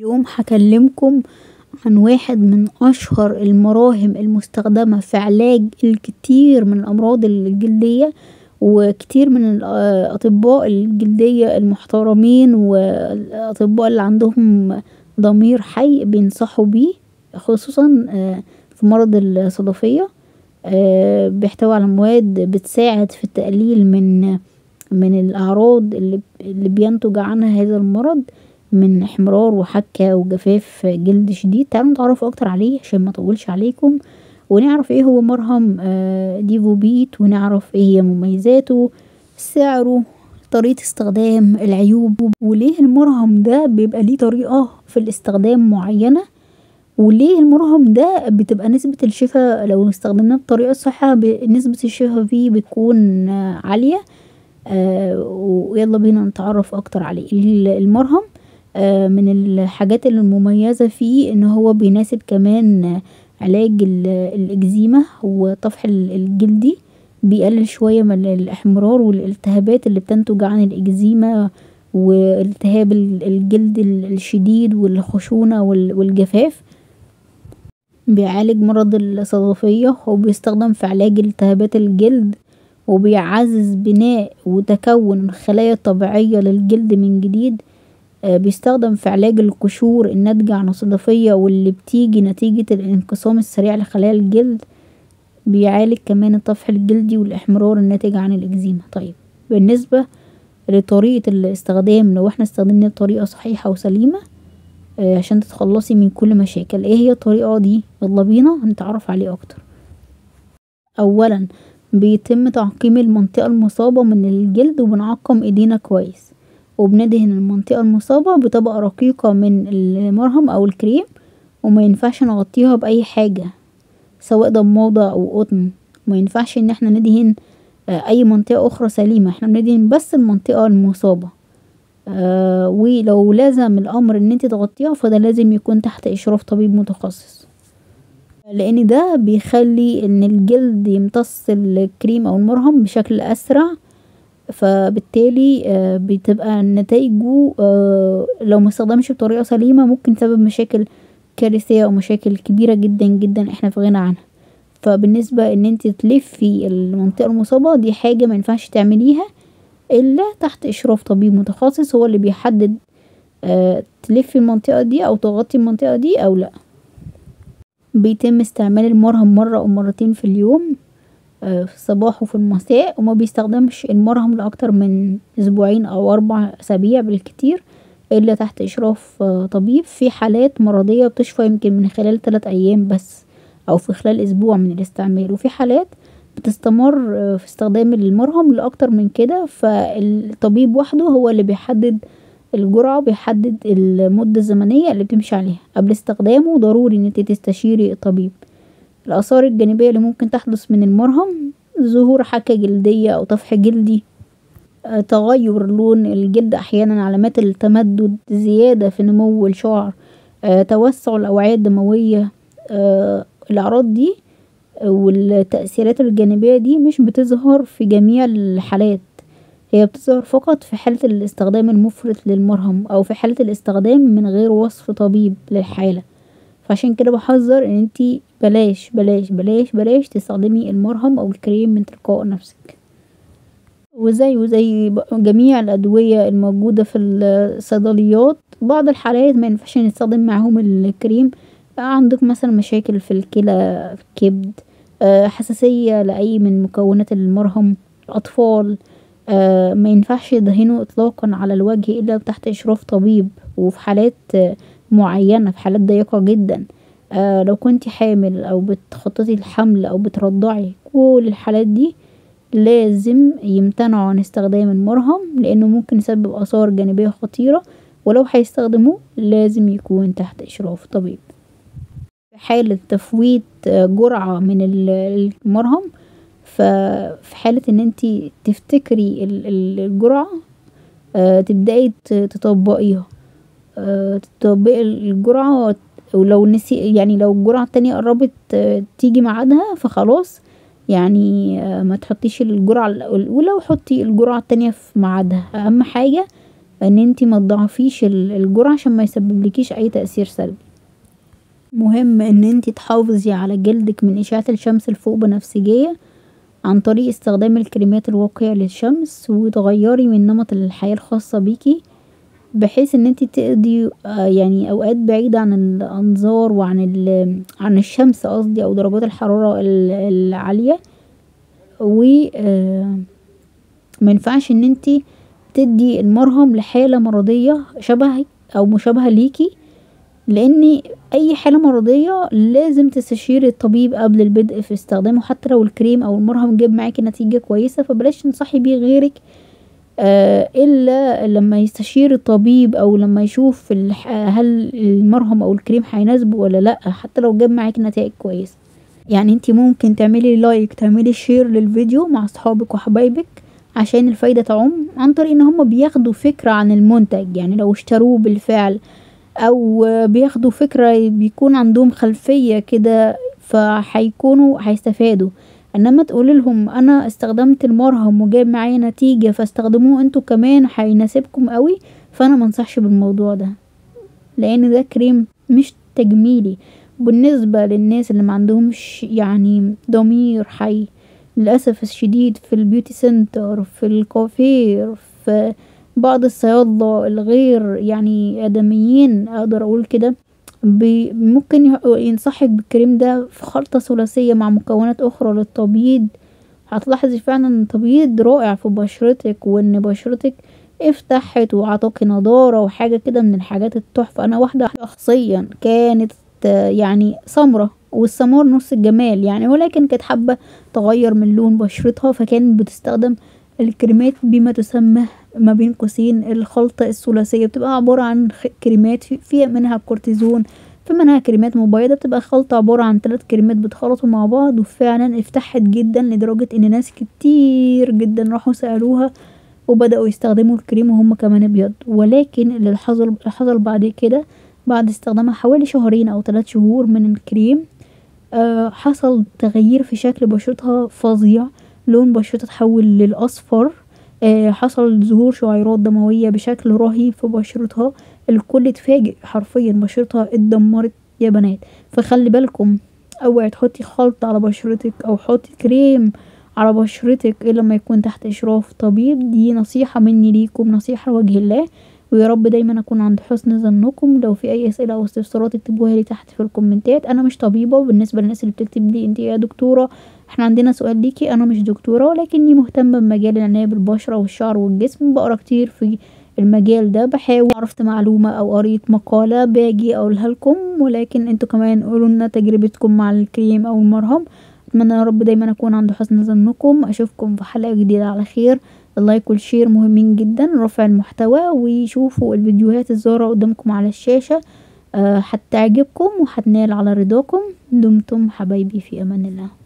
اليوم هكلمكم عن واحد من اشهر المراهم المستخدمة في علاج الكتير من الامراض الجلدية وكتير من الاطباء الجلدية المحترمين والاطباء اللي عندهم ضمير حي بينصحوا بيه خصوصا في مرض الصدفية بيحتوي على مواد بتساعد في التقليل من من الاعراض اللي بينتج عنها هذا المرض من احمرار وحكة وجفاف جلد شديد تعالوا نتعرف اكتر عليه عشان مطولش عليكم ونعرف ايه هو مرهم ديفوبيت ونعرف ايه هي مميزاته سعره طريقة استخدام العيوب وليه المرهم ده بيبقى ليه طريقة في الاستخدام معينة وليه المرهم ده بتبقى نسبة الشفا لو استخدمناه بطريقة صح نسبة الشفا فيه بتكون عالية ويلا بينا نتعرف اكتر عليه المرهم من الحاجات المميزة فيه ان هو بيناسب كمان علاج الاكزيما والطفح الجلدي بيقلل شوية من الاحمرار والالتهابات اللي بتنتج عن الاكزيما والتهاب الجلد الشديد والخشونة والجفاف بيعالج مرض الصدفية وبيستخدم في علاج التهابات الجلد وبيعزز بناء وتكون الخلايا الطبيعية للجلد من جديد بيستخدم في علاج القشور الناتجة عن الصدفية واللي بتيجي نتيجة الانقسام السريع لخلايا الجلد بيعالج كمان الطفح الجلدي والاحمرار الناتج عن الاكزيما طيب بالنسبة لطريقة الاستخدام لو احنا استخدمناه بطريقة صحيحة وسليمة عشان تتخلصي من كل مشاكل ايه هي الطريقة دي يلا بينا هنتعرف عليه اكتر اولا بيتم تعقيم المنطقة المصابة من الجلد وبنعقم ايدينا كويس وبندهن المنطقة المصابة بطبقة رقيقة من المرهم او الكريم وما ينفعش نغطيها باي حاجة سواء ضمادة او قطن ما ينفعش ان احنا ندهن اي منطقة اخرى سليمة احنا بندهن بس المنطقة المصابة آه ولو لازم الامر ان انت تغطيها فده لازم يكون تحت اشراف طبيب متخصص لان ده بيخلي ان الجلد يمتص الكريم او المرهم بشكل اسرع فبالتالي آه بتبقى نتائجه آه لو ما استخدمش بطريقة سليمة ممكن تسبب مشاكل كارثية او مشاكل كبيرة جدا جدا احنا في غنى عنها فبالنسبة ان انت تلفي المنطقة المصابة دي حاجة مينفعش تعمليها الا تحت اشراف طبيب متخصص هو اللي بيحدد آه تلفي المنطقة دي او تغطي المنطقة دي او لا بيتم استعمال المرهم مرة او مرتين في اليوم آه في الصباح وفي المساء وما بيستخدمش المرهم لاكتر من اسبوعين او اربع اسابيع بالكتير الا تحت اشراف آه طبيب في حالات مرضية بتشفى يمكن من خلال تلات ايام بس او في خلال اسبوع من الاستعمال وفي حالات بتستمر في استخدام المرهم لاكتر من كده فالطبيب وحده هو اللي بيحدد الجرعة بيحدد المدة الزمنية اللي بتمشي عليها قبل استخدامه ضروري ان انت تستشيري الطبيب الاثار الجانبية اللي ممكن تحدث من المرهم ظهور حكة جلدية او طفح جلدي تغير لون الجلد احيانا علامات التمدد زيادة في نمو الشعر توسع الاوعية الدموية الاعراض دي والتأثيرات الجانبية دي مش بتظهر في جميع الحالات هي بتظهر فقط في حالة الاستخدام المفرط للمرهم او في حالة الاستخدام من غير وصف طبيب للحالة فعشان كده بحذر ان انتي بلاش بلاش بلاش بلاش تستخدمي المرهم او الكريم من تلقاء نفسك وزي وزي جميع الادوية الموجودة في الصيدليات بعض الحالات ما ينفعش نستخدم معاهم الكريم عندك مثلا مشاكل في الكلى في الكبد حساسية لأي من مكونات المرهم الأطفال ما ينفعش يدهنوا إطلاقا على الوجه إلا تحت إشراف طبيب وفي حالات معينة في حالات ضيقة جدا لو كنتي حامل أو بتخططي الحمل أو بترضعي كل الحالات دي لازم يمتنعوا عن استخدام المرهم لأنه ممكن يسبب آثار جانبية خطيرة ولو هيستخدموه لازم يكون تحت إشراف طبيب في حالة تفويت جرعة من المرهم ففي حالة ان انتي تفتكري الجرعة تبدأي تطبقيها تطبقي الجرعة ولو نسي يعني لو الجرعة التانية قربت تيجي ميعادها فخلاص يعني ما تحطيش الجرعة الأولى وحطي الجرعة التانية في ميعادها أهم حاجة ان انتي متضاعفيش الجرعة عشان ميسببلكيش اي تأثير سلبي مهم ان انتي تحافظي على جلدك من اشعة الشمس الفوق بنفسجية عن طريق استخدام الكريمات الواقية للشمس وتغيري من نمط الحياة الخاصة بيكي بحيث ان انتي تقضي يعني اوقات بعيدة عن الانظار وعن عن الشمس قصدي او درجات الحرارة العالية و مينفعش ان انتي تدي المرهم لحالة مرضية شبهك او مشابهة ليكي لان اي حالة مرضية لازم تستشيري الطبيب قبل البدء في استخدامه حتى لو الكريم او المرهم جاب معاكي نتيجة كويسة فبلاش تنصحي بيه غيرك الا لما يستشير الطبيب او لما يشوف هل المرهم او الكريم هيناسبه ولا لا حتى لو جاب معاكي نتايج كويسة يعني انتي ممكن تعملي لايك تعملي شير للفيديو مع صحابك وحبايبك عشان الفايدة تعم عن طريق ان هما بياخدوا فكرة عن المنتج يعني لو اشتروه بالفعل او بياخدوا فكرة بيكون عندهم خلفية كده فهيكونوا هيستفادوا انما تقوليلهم انا استخدمت المرهم وجاب معايا نتيجة فاستخدموه انتوا كمان هيناسبكم اوي فانا منصحش بالموضوع ده لان ده كريم مش تجميلي بالنسبة للناس اللي معندهمش يعني ضمير حي للأسف الشديد في البيوتي سنتر في الكوافير في بعض الصيادلة الغير يعني ادميين اقدر اقول كده ممكن ينصحك بالكريم ده في خلطة ثلاثية مع مكونات اخرى للتبييض هتلاحظي فعلا ان التبييض رائع في بشرتك وان بشرتك افتحت وعطاكي نضارة وحاجة كده من الحاجات التحفة انا واحدة شخصيا كانت يعني سمرة والسمار نص الجمال يعني ولكن كانت حابة تغير من لون بشرتها فكانت بتستخدم الكريمات بما تسمى ما بين قوسين الخلطة الثلاثية بتبقى عبارة عن كريمات في منها كورتيزون في منها كريمات مبيضة بتبقى خلطة عبارة عن تلات كريمات بيتخلطوا مع بعض وفعلا افتحت جدا لدرجة ان ناس كتير جدا راحوا سألوها وبدأوا يستخدموا الكريم وهم كمان ابيض ولكن اللي حصل حصل بعد كده بعد استخدامها حوالي شهرين او تلات شهور من الكريم حصل تغيير في شكل بشرتها فظيع لون بشرتها اتحول للاصفر حصل ظهور شعيرات دموية بشكل رهيب في بشرتها الكل اتفاجئ حرفيا بشرتها اتدمرت يا بنات فخلي بالكم اوعي تحطي خلطة على بشرتك او حطي كريم على بشرتك الا لما يكون تحت اشراف طبيب دي نصيحة مني ليكم نصيحة لوجه الله ويا رب دايما اكون عند حسن ظنكم لو في اي اسئله او استفسارات اكتبوها لي تحت في الكومنتات انا مش طبيبه بالنسبه للناس اللي بتكتب لي انت يا دكتوره احنا عندنا سؤال ليكي انا مش دكتوره ولكني مهتمه بمجال العنايه بالبشره والشعر والجسم بقرا كتير في المجال ده بحاول عرفت معلومه او قريت مقاله باجي اقولها لكم ولكن انتوا كمان قولوا لنا تجربتكم مع الكريم او المرهم اتمنى يا رب دايما اكون عند حسن ظنكم اشوفكم في حلقه جديده على خير اللايك والشير مهمين جدا رفع المحتوى وشوفوا الفيديوهات الظاهرة قدامكم على الشاشة هتعجبكم وهتنال على رضاكم دمتم حبايبي في امان الله